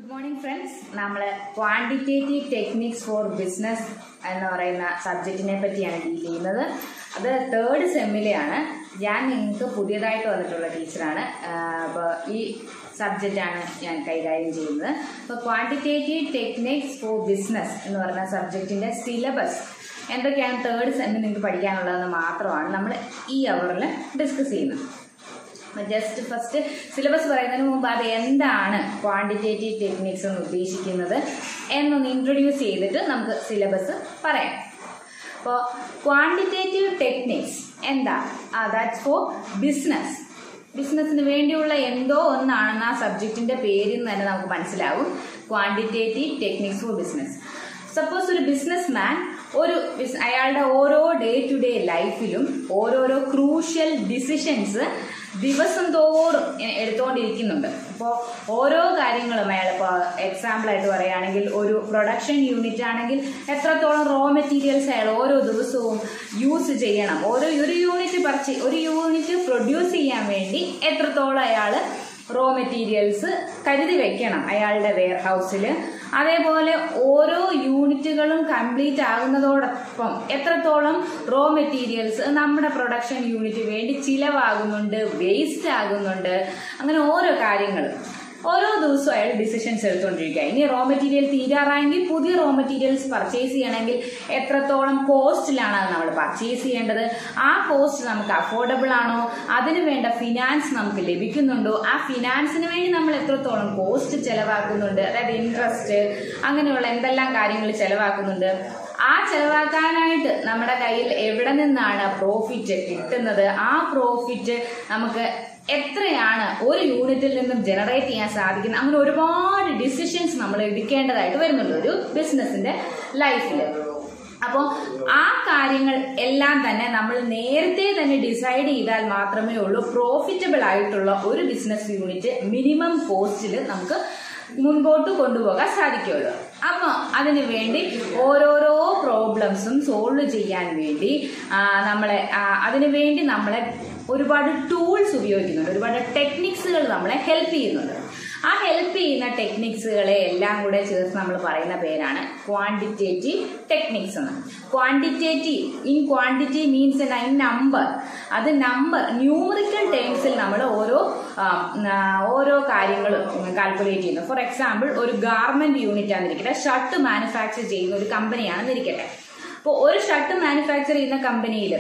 good morning friends നമ്മൾ quantitative techniques for business എന്ന് പറയുന്ന സബ്ജക്റ്റിനെ പറ്റിയാണ് ഡീൽ ചെയ്യുന്നത് അത് തേർഡ് സെമ്മിലെയാണ് ഞാൻ നിങ്ങൾക്ക് പുതിയതായിട്ട് വന്നിട്ടുള്ള ടീച്ചറാണ് അപ്പോൾ ഈ സബ്ജക്റ്റാണ് ഞാൻ കൈകാര്യം ചെയ്യുന്നത് അപ്പോൾ ക്വാണ്ടിറ്റേറ്റീവ് ടെക്നിക്സ് ഫോർ ബിസിനസ് എന്ന് പറയുന്ന സബ്ജക്റ്റിൻ്റെ സിലബസ് എന്തൊക്കെയാണ് തേർഡ് സെമ്മിൽ നിങ്ങൾക്ക് പഠിക്കാനുള്ളതെന്ന് മാത്രമാണ് നമ്മൾ ഈ അവറിൽ ഡിസ്കസ് ചെയ്യുന്നത് ജസ്റ്റ് ഫസ്റ്റ് സിലബസ് പറയുന്നതിന് മുമ്പ് അത് എന്താണ് ക്വാണ്ടിറ്റേറ്റീവ് ടെക്നിക്സ് എന്ന് ഉദ്ദേശിക്കുന്നത് എന്നൊന്ന് ഇൻട്രൊഡ്യൂസ് ചെയ്തിട്ട് നമുക്ക് സിലബസ് പറയാം അപ്പോൾ ക്വാണ്ടിറ്റേറ്റീവ് ടെക്നിക്സ് എന്താ ദാറ്റ്സ് ഫോർ ബിസിനസ് ബിസിനസ്സിന് വേണ്ടിയുള്ള എന്തോ ഒന്നാണെന്ന് ആ സബ്ജക്റ്റിന്റെ പേരിൽ നിന്ന് തന്നെ നമുക്ക് മനസ്സിലാവും quantitative techniques for business suppose ഒരു ബിസിനസ് മാൻ ഒരു ബിസ്- അയാളുടെ ഓരോ ഡേ ടു ഡേ ലൈഫിലും ഓരോരോ ക്രൂഷ്യൽ ഡിസിഷൻസ് ദിവസം തോറും എ- എടുത്തുകൊണ്ടിരിക്കുന്നുണ്ട് അപ്പോൾ ഓരോ കാര്യങ്ങളും അയാൾ ഇപ്പോൾ എക്സാമ്പിളായിട്ട് പറയുകയാണെങ്കിൽ ഒരു പ്രൊഡക്ഷൻ യൂണിറ്റ് ആണെങ്കിൽ എത്രത്തോളം റോ മെറ്റീരിയൽസ് അയാൾ ഓരോ ദിവസവും യൂസ് ചെയ്യണം ഓരോ ഒരു യൂണിറ്റ് പർച്ചേ ഒരു യൂണിറ്റ് പ്രൊഡ്യൂസ് ചെയ്യാൻ വേണ്ടി എത്രത്തോളം അയാൾ റോ മെറ്റീരിയൽസ് കരുതി വെക്കണം അയാളുടെ വെയർ ഹൗസിൽ അതേപോലെ ഓരോ യൂണിറ്റുകളും കംപ്ലീറ്റ് ആകുന്നതോടൊപ്പം എത്രത്തോളം റോ മെറ്റീരിയൽസ് നമ്മുടെ പ്രൊഡക്ഷൻ യൂണിറ്റ് വേണ്ടി ചിലവാകുന്നുണ്ട് വേസ്റ്റ് ആകുന്നുണ്ട് അങ്ങനെ ഓരോ കാര്യങ്ങളും ഓരോ ദിവസവും അയാൾ ഡിസിഷൻസ് എടുത്തുകൊണ്ടിരിക്കുക ഇനി റോ മെറ്റീരിയൽ തീരാറായെങ്കിൽ പുതിയ റോ മെറ്റീരിയൽസ് പർച്ചേസ് ചെയ്യണമെങ്കിൽ എത്രത്തോളം കോസ്റ്റിലാണ് അത് നമ്മൾ പർച്ചേസ് ചെയ്യേണ്ടത് ആ കോസ്റ്റ് നമുക്ക് അഫോർഡബിൾ ആണോ അതിന് വേണ്ട ഫിനാൻസ് നമുക്ക് ലഭിക്കുന്നുണ്ടോ ആ ഫിനാൻസിന് വേണ്ടി നമ്മൾ എത്രത്തോളം കോസ്റ്റ് ചെലവാക്കുന്നുണ്ട് അതായത് ഇൻട്രസ്റ്റ് അങ്ങനെയുള്ള എന്തെല്ലാം കാര്യങ്ങൾ ചെലവാക്കുന്നുണ്ട് ആ ചെലവാക്കാനായിട്ട് നമ്മുടെ കയ്യിൽ എവിടെ നിന്നാണ് പ്രോഫിറ്റ് കിട്ടുന്നത് ആ പ്രോഫിറ്റ് നമുക്ക് എത്രയാണ് ഒരു യൂണിറ്റിൽ നിന്നും ജനറേറ്റ് ചെയ്യാൻ സാധിക്കുന്നത് അങ്ങനെ ഒരുപാട് ഡിസിഷൻസ് നമ്മൾ എടുക്കേണ്ടതായിട്ട് വരുന്നുണ്ട് ഒരു ബിസിനസിന്റെ ലൈഫിൽ അപ്പോൾ ആ കാര്യങ്ങൾ എല്ലാം തന്നെ നമ്മൾ നേരത്തെ തന്നെ ഡിസൈഡ് ചെയ്താൽ മാത്രമേ ഉള്ളൂ പ്രോഫിറ്റബിൾ ആയിട്ടുള്ള ഒരു ബിസിനസ് യൂണിറ്റ് മിനിമം കോസ്റ്റിൽ നമുക്ക് മുൻപോട്ട് കൊണ്ടുപോകാൻ സാധിക്കുള്ളൂ അപ്പോൾ അതിനു വേണ്ടി ഓരോരോ പ്രോബ്ലംസും സോൾവ് ചെയ്യാൻ വേണ്ടി ആ, നമ്മളെ ആ, അതിനു വേണ്ടി നമ്മളെ ഒരുപാട് ടൂൾസ് ഉപയോഗിക്കുന്നുണ്ട് ഒരുപാട് ടെക്നിക്സുകൾ നമ്മളെ ഹെൽപ്പ് ചെയ്യുന്നുണ്ട് ആ ഹെൽപ്പ് ചെയ്യുന്ന ടെക്നിക്സുകളെ എല്ലാം കൂടെ ചേർത്ത് നമ്മൾ പറയുന്ന പേരാണ് ക്വാണ്ടിറ്റേറ്റീവ് ടെക്നിക്സ് എന്ന് ക്വാണ്ടിറ്റേറ്റീവ് ഇൻ ക്വാണ്ടിറ്റി മീൻസ് എന്നാ ഇൻ നമ്പർ അത് നമ്പർ ന്യൂമറിക്കൽ ടേംസിൽ നമ്മൾ ഓരോ ആ, ആ, ഓരോ കാര്യങ്ങളും കാൽക്കുലേറ്റ് ചെയ്യുന്നു ഫോർ എക്സാമ്പിൾ ഒരു ഗാർമെന്റ് യൂണിറ്റ് ആണെന്നിരിക്കട്ടെ ഷർട്ട് മാനുഫാക്ചർ ചെയ്യുന്ന ഒരു കമ്പനിയാണെന്നിരിക്കട്ടെ അപ്പോൾ ഒരു ഷർട്ട് മാനുഫാക്ചർ ചെയ്യുന്ന കമ്പനിയിൽ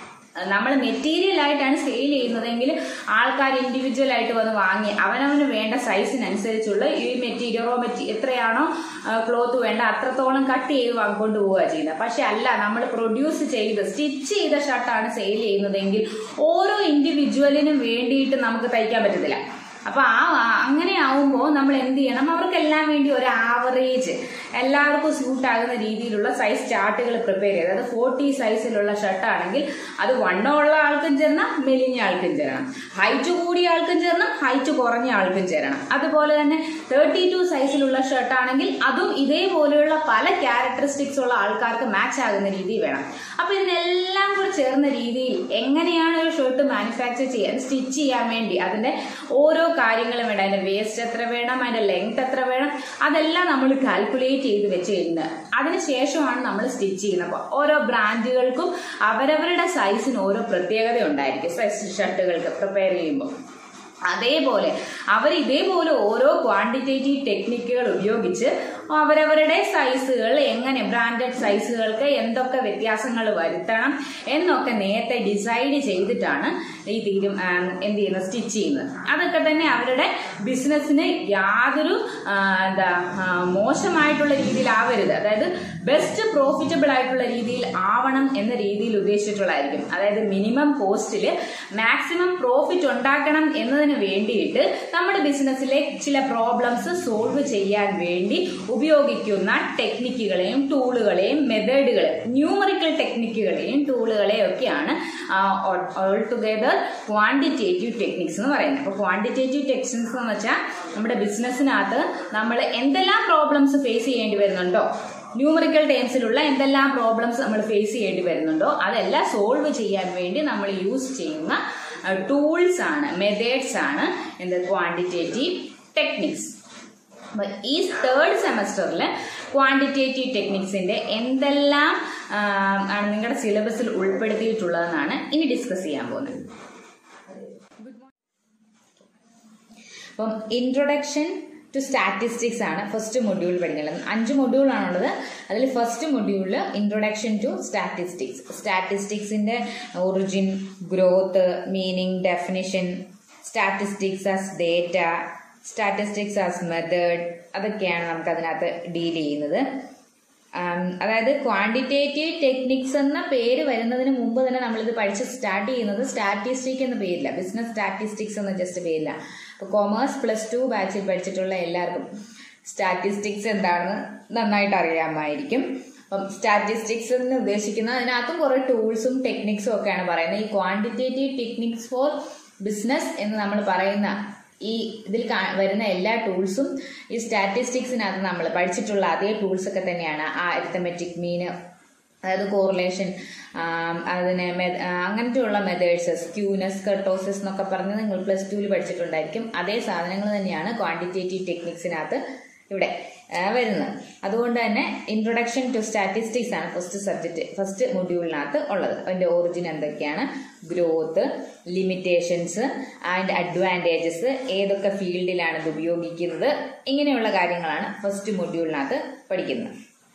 നമ്മൾ മെറ്റീരിയൽ ആയിട്ടാണ് സെയിൽ ചെയ്യുന്നതെങ്കിൽ ആൾക്കാർ ഇൻഡിവിജ്വൽ ആയിട്ട് വന്ന് വാങ്ങി അവനവന് വേണ്ട സൈസിനനുസരിച്ചുള്ള ഈ മെറ്റീരിയൽ റോ മെറ്റീ എത്രയാണോ ക്ലോത്ത് വേണ്ട അത്രത്തോളം കട്ട് ചെയ്ത് വാങ്ങിക്കൊണ്ട് പോവുക ചെയ്യുന്നത് പക്ഷെ അല്ല നമ്മൾ പ്രൊഡ്യൂസ് ചെയ്ത് സ്റ്റിച്ച് ചെയ്ത ഷർട്ടാണ് സെയിൽ ചെയ്യുന്നതെങ്കിൽ ഓരോ ഇൻഡിവിജ്വലിനും വേണ്ടിയിട്ട് നമുക്ക് തയ്ക്കാൻ പറ്റത്തില്ല അപ്പൊ ആ ആ- അങ്ങനെ ആവുമ്പോൾ നമ്മൾ എന്ത് ചെയ്യണം അവർക്കെല്ലാം വേണ്ടി ഒരു ആവറേജ് എല്ലാവർക്കും സ്യൂട്ട് ആകുന്ന രീതിയിലുള്ള സൈസ് ചാർട്ടുകൾ പ്രിപ്പയർ ചെയ്ത് അതായത് ഫോർട്ടി സൈസിലുള്ള ഷർട്ടാണെങ്കിൽ അത് വണ്ണം ഉള്ള ആൾക്കും ചേരണം മെലിഞ്ഞ ആൾക്കും ചേരണം ഹൈറ്റ് കൂടിയ ആൾക്കും ചേരണം ഹൈറ്റ് കുറഞ്ഞ ആൾക്കും ചേരണം അതുപോലെ തന്നെ തേർട്ടി ടു സൈസിലുള്ള ഷർട്ടാണെങ്കിൽ അതും ഇതേപോലെയുള്ള പല ക്യാരക്ടറിസ്റ്റിക്സ് ഉള്ള ആൾക്കാർക്ക് മാച്ച് ആകുന്ന രീതി വേണം അപ്പൊ ഇതിനെല്ലാം കൂടെ ചേർന്ന രീതിയിൽ എങ്ങനെയാണ് ഒരു ഷർട്ട് മാനുഫാക്ചർ ചെയ്യാൻ സ്റ്റിച്ച് ചെയ്യാൻ വേണ്ടി അതിന്റെ ഓരോ കാര്യങ്ങളും വേണം അതിന്റെ വേസ്റ്റ് എത്ര വേണം അതിന്റെ ലെങ്ത് എത്ര വേണം അതെല്ലാം നമ്മൾ കാൽക്കുലേറ്റ് ചെയ്ത് വെച്ച് കഴിഞ്ഞാൽ അതിനുശേഷമാണ് നമ്മൾ സ്റ്റിച്ച് ചെയ്യുന്നത് അപ്പോൾ ഓരോ ബ്രാൻഡുകൾക്കും അവരവരുടെ സൈസിന് ഓരോ പ്രത്യേകത ഉണ്ടായിരിക്കും സൈസ് ഷർട്ടുകൾക്ക് പ്രിപ്പയർ ചെയ്യുമ്പോൾ അതേപോലെ അവർ ഇതേപോലെ ഓരോ ക്വാണ്ടിറ്റേറ്റീവ് ടെക്നിക്കുകൾ ഉപയോഗിച്ച് അവരവരുടെ സൈസുകൾ എങ്ങനെ ബ്രാൻഡഡ് സൈസുകൾക്ക് എന്തൊക്കെ വ്യത്യാസങ്ങൾ വരുത്തണം എന്നൊക്കെ നേരത്തെ ഡിസൈഡ് ചെയ്തിട്ടാണ് ഈ തീരും ആ, എന്ത് ചെയ്യുന്നത് സ്റ്റിച്ച് ചെയ്യുന്നത് അതൊക്കെ തന്നെ അവരുടെ ബിസിനസ്സിന് യാതൊരു ആ, എന്താ ആ, മോശമായിട്ടുള്ള രീതിയിലാവരുത് അതായത് ബെസ്റ്റ് പ്രോഫിറ്റബിൾ ആയിട്ടുള്ള രീതിയിൽ ആവണം എന്ന രീതിയിൽ ഉദ്ദേശിച്ചിട്ടുള്ളതായിരിക്കും അതായത് മിനിമം കോസ്റ്റിൽ മാക്സിമം പ്രോഫിറ്റ് ഉണ്ടാക്കണം എന്നതിന് വേണ്ടിയിട്ട് നമ്മുടെ ബിസിനസ്സിലെ ചില പ്രോബ്ലംസ് സോൾവ് ചെയ്യാൻ വേണ്ടി ഉപയോഗിക്കുന്ന ടെക്നിക്കുകളെയും ടൂളുകളെയും മെത്തേഡുകളെ ന്യൂമറിക്കൽ ടെക്നിക്കുകളെയും ടൂളുകളെയും ഒക്കെയാണ് ഓൾ ടുഗെദർ ക്വാണ്ടിറ്റേറ്റീവ് ടെക്നിക്സ് എന്ന് പറയുന്നത് അപ്പോൾ ക്വാണ്ടിറ്റേറ്റീവ് ടെക്നിക്സ് എന്ന് വെച്ചാൽ നമ്മുടെ ബിസിനസ്സിനകത്ത് നമ്മൾ എന്തെല്ലാം പ്രോബ്ലംസ് ഫേസ് ചെയ്യേണ്ടി വരുന്നുണ്ടോ ന്യൂമറിക്കൽ ടേംസിലുള്ള എന്തെല്ലാം പ്രോബ്ലംസ് നമ്മൾ ഫേസ് ചെയ്യേണ്ടി വരുന്നുണ്ടോ അതെല്ലാം സോൾവ് ചെയ്യാൻ വേണ്ടി നമ്മൾ യൂസ് ചെയ്യുന്ന ടൂൾസ് ആണ് മെത്തേഡ്സ് ആണ് എന്ത് ക്വാണ്ടിറ്റേറ്റീവ് ടെക്നിക്സ് അപ്പോൾ ഈ തേർഡ് സെമസ്റ്ററിൽ ക്വാണ്ടിറ്റേറ്റീവ് ടെക്നിക്സിൻ്റെ എന്തെല്ലാം ആ, ആണ് നിങ്ങളുടെ സിലബസിൽ ഉൾപ്പെടുത്തിയിട്ടുള്ളതെന്നാണ് ഇനി ഡിസ്കസ് ചെയ്യാൻ പോകുന്നത് അപ്പം ഇൻട്രൊഡക്ഷൻ ടു സ്റ്റാറ്റിസ്റ്റിക്സ് ആണ് ഫസ്റ്റ് മൊഡ്യൂൾ പഠിക്കുന്നത് അഞ്ച് മൊഡ്യൂളാണുള്ളത് അതിൽ ഫസ്റ്റ് മൊഡ്യൂളിൽ ഇൻട്രൊഡക്ഷൻ ടു സ്റ്റാറ്റിസ്റ്റിക്സ് സ്റ്റാറ്റിസ്റ്റിക്സിൻ്റെ origin growth meaning definition statistics as data statistics as method അതൊക്കെയാണ് നമുക്ക് അതിനകത്ത് ഡീൽ ചെയ്യുന്നത് ആം, അതായത് ക്വാണ്ടിറ്റേറ്റീവ് ടെക്നിക്സ് എന്ന പേര് വരുന്നതിന് മുമ്പ് തന്നെ നമ്മളിത് പഠിച്ച് സ്റ്റാർട്ട് ചെയ്യുന്നത് സ്റ്റാറ്റിസ്റ്റിക് എന്ന പേരില്ല ബിസിനസ് സ്റ്റാറ്റിസ്റ്റിക്സ് എന്ന ജസ്റ്റ് പേരില്ല അപ്പോൾ കൊമേഴ്സ് പ്ലസ് ടു ബാച്ചിൽ പഠിച്ചിട്ടുള്ള എല്ലാവർക്കും സ്റ്റാറ്റിസ്റ്റിക്സ് എന്താണെന്ന് നന്നായിട്ട് അറിയാമായിരിക്കും അപ്പം സ്റ്റാറ്റിസ്റ്റിക്സ് എന്ന് ഉദ്ദേശിക്കുന്നത് അതിനകത്തും കുറേ ടൂൾസും ടെക്നിക്സും ഒക്കെയാണ് പറയുന്നത് ഈ ക്വാണ്ടിറ്റേറ്റീവ് ടെക്നിക്സ് ഫോർ ബിസിനസ് എന്ന് നമ്മൾ പറയുന്ന ഈ ഇതിൽ കാ- വരുന്ന എല്ലാ ടൂൾസും ഈ സ്റ്റാറ്റിസ്റ്റിക്സിനകത്ത് നമ്മൾ പഠിച്ചിട്ടുള്ള അതേ ടൂൾസ് ഒക്കെ തന്നെയാണ് ആ അരിത്തമെറ്റിക് മീന് അതായത് കോറിലേഷൻ അതിന് മെ- ആ, അങ്ങനത്തെയുള്ള മെത്തേഡ്സ് സ്ക്യൂനസ് കട്ടോസസ് എന്നൊക്കെ പറഞ്ഞ് നിങ്ങൾ പ്ലസ് ടുവിൽ പഠിച്ചിട്ടുണ്ടായിരിക്കും അതേ സാധനങ്ങൾ തന്നെയാണ് ക്വാണ്ടിറ്റേറ്റീവ് ടെക്നിക്സിനകത്ത് ഇവിടെ ആ, വരുന്നത് അതുകൊണ്ട് തന്നെ ഇൻട്രൊഡക്ഷൻ ടു സ്റ്റാറ്റിസ്റ്റിക്സ് ആണ് ഫസ്റ്റ് സബ്ജക്റ്റ് ഫസ്റ്റ് മൊഡ്യൂളിനകത്ത് ഉള്ളത് അതിന്റെ ഒറിജിൻ എന്തൊക്കെയാണ് ഗ്രോത്ത് ലിമിറ്റേഷൻസ് ആൻഡ് അഡ്വാൻറ്റേജസ് ഏതൊക്കെ ഫീൽഡിലാണ് ഇത് ഉപയോഗിക്കുന്നത് ഇങ്ങനെയുള്ള കാര്യങ്ങളാണ് ഫസ്റ്റ് മൊഡ്യൂളിനകത്ത് പഠിക്കുന്നത്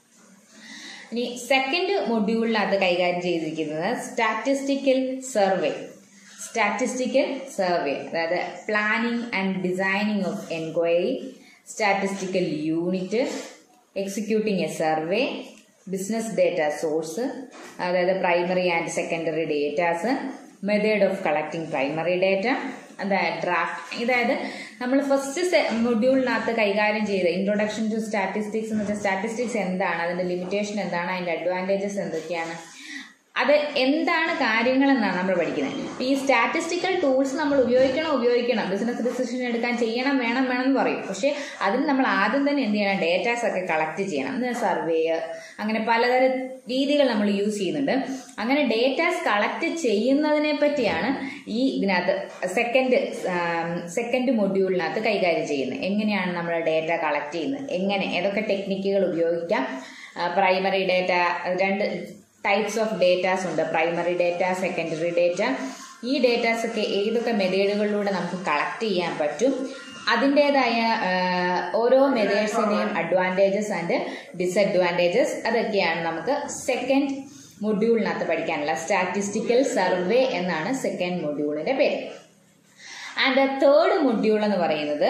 ഇനി സെക്കൻഡ് മൊഡ്യൂളിനകത്ത് കൈകാര്യം ചെയ്തിരിക്കുന്നത് സ്റ്റാറ്റിസ്റ്റിക്കൽ സർവേ സ്റ്റാറ്റിസ്റ്റിക്കൽ സർവേ അതായത് planning and designing of enquiry statistical unit executing a survey business data source അതായത് primary and secondary datas method of collecting primary data അതായത് ഡ്രാഫ്റ്റ് അതായത് നമ്മൾ ഫസ്റ്റ് മൊഡ്യൂളിനകത്ത് കൈകാര്യം ചെയ്ത ഇൻട്രൊഡക്ഷൻ ടു സ്റ്റാറ്റിസ്റ്റിക്സ് എന്ന് വെച്ചാൽ statistics എന്താണ് അതിന്റെ ലിമിറ്റേഷൻ എന്താണ് അതിന്റെ അഡ്വാൻറ്റേജസ് എന്തൊക്കെയാണ് അത് എന്താണ് കാര്യങ്ങളെന്നാണ് നമ്മൾ പഠിക്കുന്നത് ഇപ്പൊ ഈ സ്റ്റാറ്റിസ്റ്റിക്കൽ ടൂൾസ് നമ്മൾ ഉപയോഗിക്കണം ഉപയോഗിക്കണം ബിസിനസ് ഡിസിഷൻ എടുക്കാൻ ചെയ്യണം വേണം വേണം എന്ന് പറയും പക്ഷെ അതിന് നമ്മൾ ആദ്യം തന്നെ എന്ത് ചെയ്യണം ഡേറ്റാസ് ഒക്കെ കളക്ട് ചെയ്യണം സർവേ അങ്ങനെ പലതരം രീതികൾ നമ്മൾ യൂസ് ചെയ്യുന്നുണ്ട് അങ്ങനെ ഡേറ്റാസ് കളക്ട് ചെയ്യുന്നതിനെ പറ്റിയാണ് ഈ ഇതിനകത്ത് സെക്കൻഡ് സെക്കൻഡ് മൊഡ്യൂളിനകത്ത് കൈകാര്യം ചെയ്യുന്നത് എങ്ങനെയാണ് നമ്മൾ ഡേറ്റ കളക്ട് ചെയ്യുന്നത് എങ്ങനെ ഏതൊക്കെ ടെക്നിക്കുകൾ ഉപയോഗിക്കാം പ്രൈമറി ഡേറ്റ രണ്ട് ടൈപ്സ് ഓഫ് ഡേറ്റാസ് ഉണ്ട് പ്രൈമറി ഡേറ്റ സെക്കൻഡറി ഡേറ്റ ഈ ഡേറ്റാസ് ഒക്കെ ഏതൊക്കെ മെത്തേഡുകളിലൂടെ നമുക്ക് കളക്ട് ചെയ്യാൻ പറ്റും അതിൻ്റെതായ ഓരോ മെത്തേഡ്സിൻ്റെയും അഡ്വാൻറ്റേജസ് ആൻഡ് ഡിസഡ്വാൻറ്റേജസ് അതൊക്കെയാണ് നമുക്ക് സെക്കൻഡ് മൊഡ്യൂളിനകത്ത് പഠിക്കാനുള്ള സ്റ്റാറ്റിസ്റ്റിക്കൽ സർവേ എന്നാണ് സെക്കൻഡ് മൊഡ്യൂളിന്റെ പേര് ആൻഡ് തേർഡ് മൊഡ്യൂൾ എന്ന് പറയുന്നത്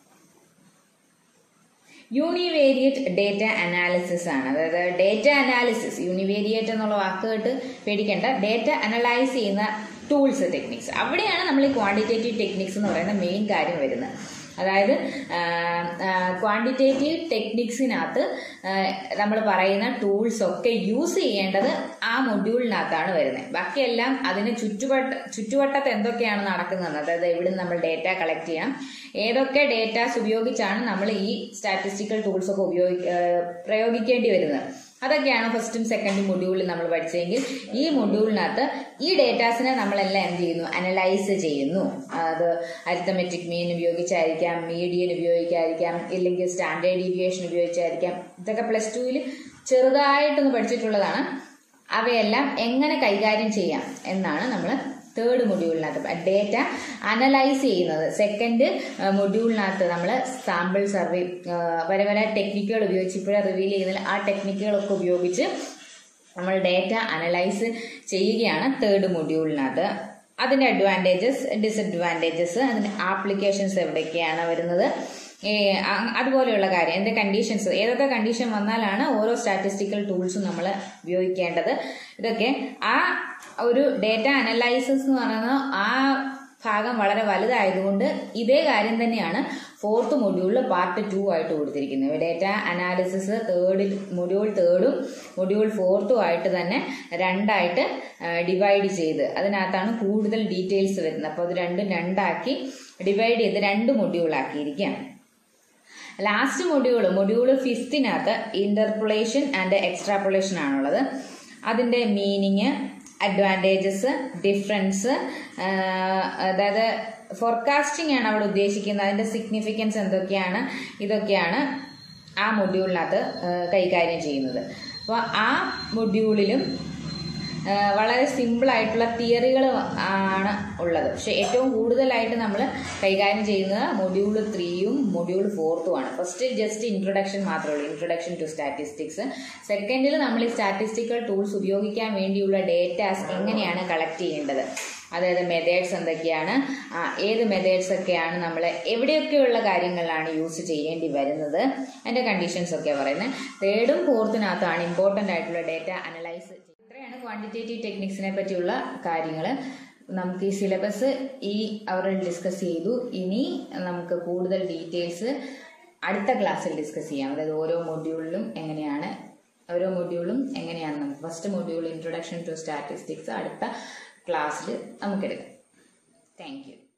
യൂണിവേരിയറ്റ് ഡേറ്റ അനാലിസിസ് ആണ് അതായത് ഡേറ്റ അനാലിസിസ് യൂണിവേരിയറ്റ് എന്നുള്ള വാക്ക് കേട്ട് പേടിക്കേണ്ട ഡേറ്റ അനലൈസ് ചെയ്യുന്ന ടൂൾസ് ടെക്നിക്സ് അവിടെയാണ് നമ്മൾ ഈ ക്വാണ്ടിറ്റേറ്റീവ് ടെക്നിക്സ് എന്ന് പറയുന്ന മെയിൻ കാര്യം വരുന്നത് അതായത് ക്വാണ്ടിറ്റേറ്റീവ് ടെക്നിക്സിനകത്ത് നമ്മൾ പറയുന്ന ടൂൾസ് ഒക്കെ യൂസ് ചെയ്യേണ്ടത് ആ മൊഡ്യൂളിനകത്താണ് വരുന്നത് ബാക്കിയെല്ലാം അതിന് ചുറ്റുവട്ട ചുറ്റുവട്ടത്ത് എന്തൊക്കെയാണ് നടക്കുന്നത് അതായത് എവിടെ നമ്മൾ ഡേറ്റ കളക്ട് ചെയ്യണം ഏതൊക്കെ ഡേറ്റാസ് ഉപയോഗിച്ചാണ് നമ്മൾ ഈ സ്റ്റാറ്റിസ്റ്റിക്കൽ ടൂൾസ് ഒക്കെ ഉപയോഗി പ്രയോഗിക്കേണ്ടി വരുന്നത് അതൊക്കെയാണ് ഫസ്റ്റും സെക്കൻഡും മൊഡ്യൂളിൽ നമ്മൾ പഠിച്ചതെങ്കിൽ ഈ മൊഡ്യൂളിനകത്ത് ഈ ഡേറ്റാസിനെ നമ്മളെല്ലാം എന്ത് ചെയ്യുന്നു അനലൈസ് ചെയ്യുന്നു അത് അരിത്തമെറ്റിക് മീൻ ഉപയോഗിച്ചായിരിക്കാം മീഡിയൻ ഉപയോഗിക്കാതിരിക്കാം ഇല്ലെങ്കിൽ സ്റ്റാൻഡേർഡ് ഡീവിയേഷൻ ഉപയോഗിച്ചായിരിക്കാം ഇതൊക്കെ പ്ലസ് ടുവിൽ ചെറുതായിട്ടൊന്ന് പഠിച്ചിട്ടുള്ളതാണ് അവയെല്ലാം എങ്ങനെ കൈകാര്യം ചെയ്യാം എന്നാണ് നമ്മൾ തേർഡ് മൊഡ്യൂളിനകത്ത് ഡേറ്റ അനലൈസ് ചെയ്യുന്നത് സെക്കൻഡ് മൊഡ്യൂളിനകത്ത് നമ്മൾ സാമ്പിൾ സർവേ പല പല ടെക്നിക്കുകൾ ഉപയോഗിച്ച് ഇപ്പോഴേ റിവീൽ ചെയ്യുന്നതിൽ ആ ടെക്നിക്കുകളൊക്കെ ഉപയോഗിച്ച് നമ്മൾ ഡേറ്റ അനലൈസ് ചെയ്യുകയാണ് തേർഡ് മൊഡ്യൂളിനകത്ത് അതിൻ്റെ അഡ്വാൻറ്റേജസ് ഡിസഡ്വാൻറ്റേജസ് അതിൻ്റെ ആപ്ലിക്കേഷൻസ് എവിടെയൊക്കെയാണ് വരുന്നത് അതുപോലെയുള്ള കാര്യം എൻ്റെ കണ്ടീഷൻസ് ഏതൊക്കെ കണ്ടീഷൻ വന്നാലാണ് ഓരോ സ്റ്റാറ്റിസ്റ്റിക്കൽ ടൂൾസും നമ്മൾ ഉപയോഗിക്കേണ്ടത് ഇതൊക്കെ ആ ഒരു ഡേറ്റ അനലൈസിസ് എന്ന് പറയുന്ന ആ ഭാഗം വളരെ വലുതായതുകൊണ്ട് ഇതേ കാര്യം തന്നെയാണ് ഫോർത്ത് മൊഡ്യൂളിൽ പാർട്ട് ടു ആയിട്ട് കൊടുത്തിരിക്കുന്നത് ഡേറ്റ അനാലിസിസ് തേർഡിൽ മൊഡ്യൂൾ തേർഡും മൊഡ്യൂൾ ഫോർത്തും ആയിട്ട് തന്നെ രണ്ടായിട്ട് ഡിവൈഡ് ചെയ്ത് അതിനകത്താണ് കൂടുതൽ ഡീറ്റെയിൽസ് വരുന്നത് അപ്പോൾ അത് രണ്ടും രണ്ടാക്കി ഡിവൈഡ് ചെയ്ത് രണ്ട് മൊഡ്യൂളാക്കിയിരിക്കുകയാണ് ലാസ്റ്റ് മൊഡ്യൂൾ മൊഡ്യൂൾ ഫിഫ്തിനകത്ത് ഇന്റർപൊളേഷൻ ആൻഡ് എക്സ്ട്രാപൊളേഷൻ ആണുള്ളത് അതിൻ്റെ മീനിങ് അഡ്വാൻറ്റേജസ് ഡിഫറൻസ് അതായത് ഫോർകാസ്റ്റിംഗ് ആണ് അവിടെ ഉദ്ദേശിക്കുന്നത് അതിൻ്റെ സിഗ്നിഫിക്കൻസ് എന്തൊക്കെയാണ് ഇതൊക്കെയാണ് ആ മൊഡ്യൂളിനകത്ത് ഏഹ്, കൈകാര്യം ചെയ്യുന്നത് അപ്പോൾ ആ മൊഡ്യൂളിലും ആ, വളരെ സിമ്പിളായിട്ടുള്ള തിയറികൾ ആണ് ഉള്ളത് പക്ഷെ ഏറ്റവും കൂടുതലായിട്ട് നമ്മൾ കൈകാര്യം ചെയ്യുന്നത് മൊഡ്യൂൾ ത്രീയും മൊഡ്യൂൾ ഫോർത്തും ആണ് ഫസ്റ്റ് ജസ്റ്റ് ഇൻട്രൊഡക്ഷൻ മാത്രമേ ഉള്ളൂ ഇൻട്രൊഡക്ഷൻ ടു സ്റ്റാറ്റിസ്റ്റിക്സ് സെക്കൻഡിൽ നമ്മൾ ഈ സ്റ്റാറ്റിസ്റ്റിക്കൽ ടൂൾസ് ഉപയോഗിക്കാൻ വേണ്ടിയുള്ള ഡേറ്റാസ് എങ്ങനെയാണ് കളക്ട് ചെയ്യേണ്ടത് അതായത് മെത്തേഡ്സ് എന്തൊക്കെയാണ് ആ, ഏത് മെത്തേഡ്സ് ഒക്കെയാണ് നമ്മൾ എവിടെയൊക്കെയുള്ള കാര്യങ്ങളിലാണ് യൂസ് ചെയ്യേണ്ടി വരുന്നത് അതിൻ്റെ കണ്ടീഷൻസ് ഒക്കെ പറയുന്നത് തേർഡും ഫോർത്തിനകത്താണ് ഇമ്പോർട്ടൻ്റ് ആയിട്ടുള്ള ഡേറ്റ അനലൈസ് ഇത്രയാണ് ക്വാണ്ടിറ്റേറ്റീവ് ടെക്നിക്സിനെ പറ്റിയുള്ള കാര്യങ്ങൾ നമുക്ക് ഈ സിലബസ് ഈ അവറിൽ ഡിസ്കസ് ചെയ്തു ഇനി നമുക്ക് കൂടുതൽ ഡീറ്റെയിൽസ് അടുത്ത ക്ലാസ്സിൽ ഡിസ്കസ് ചെയ്യാം അതായത് ഓരോ മൊഡ്യൂളിലും എങ്ങനെയാണ് ഓരോ മൊഡ്യൂളും എങ്ങനെയാണ് നമുക്ക് first module introduction to statistics അടുത്ത ക്ലാസ്സിൽ നമുക്കെടുക്കാം താങ്ക് യു